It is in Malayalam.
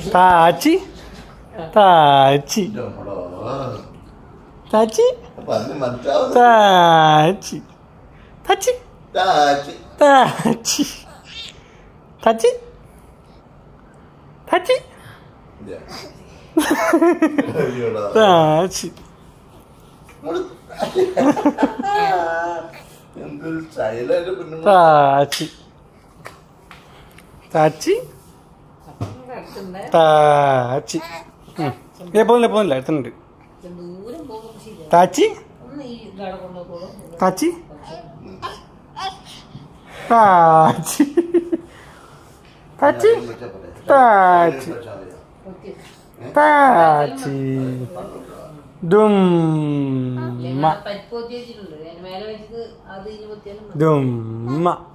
താച്ചി താച്ചി നമ്മളോ താച്ചി പറഞ്ഞ് മനസ്സിലാവുന്നു താച്ചി താച്ചി താച്ചി താച്ചി താച്ചി താച്ചി ഇല്ല. അയ്യോടാ. താച്ചി എന്തൊരു സ്റ്റൈലായിട്ട് പിന്നെ താച്ചി താച്ചി താച്ചി ഉം. ഏ പോകുന്നില്ല പോകുന്നില്ല എടുത്തുണ്ട് ദൂരം പോകുമ്പോൾ ശരിയാ താച്ചി ഒന്ന് ഈ ഇതവിടെ കൊണ്ടുപോകും താച്ചി താച്ചി താച്ചി താച്ചി താച്ചി ദുമ്മ പരിപ്പ് വെച്ചിട്ടുണ്ട് അതിന് മേലെ വെച്ചിട്ട് അത് ഇനി പൊത്തിയാലും മതി. ദുമ്മ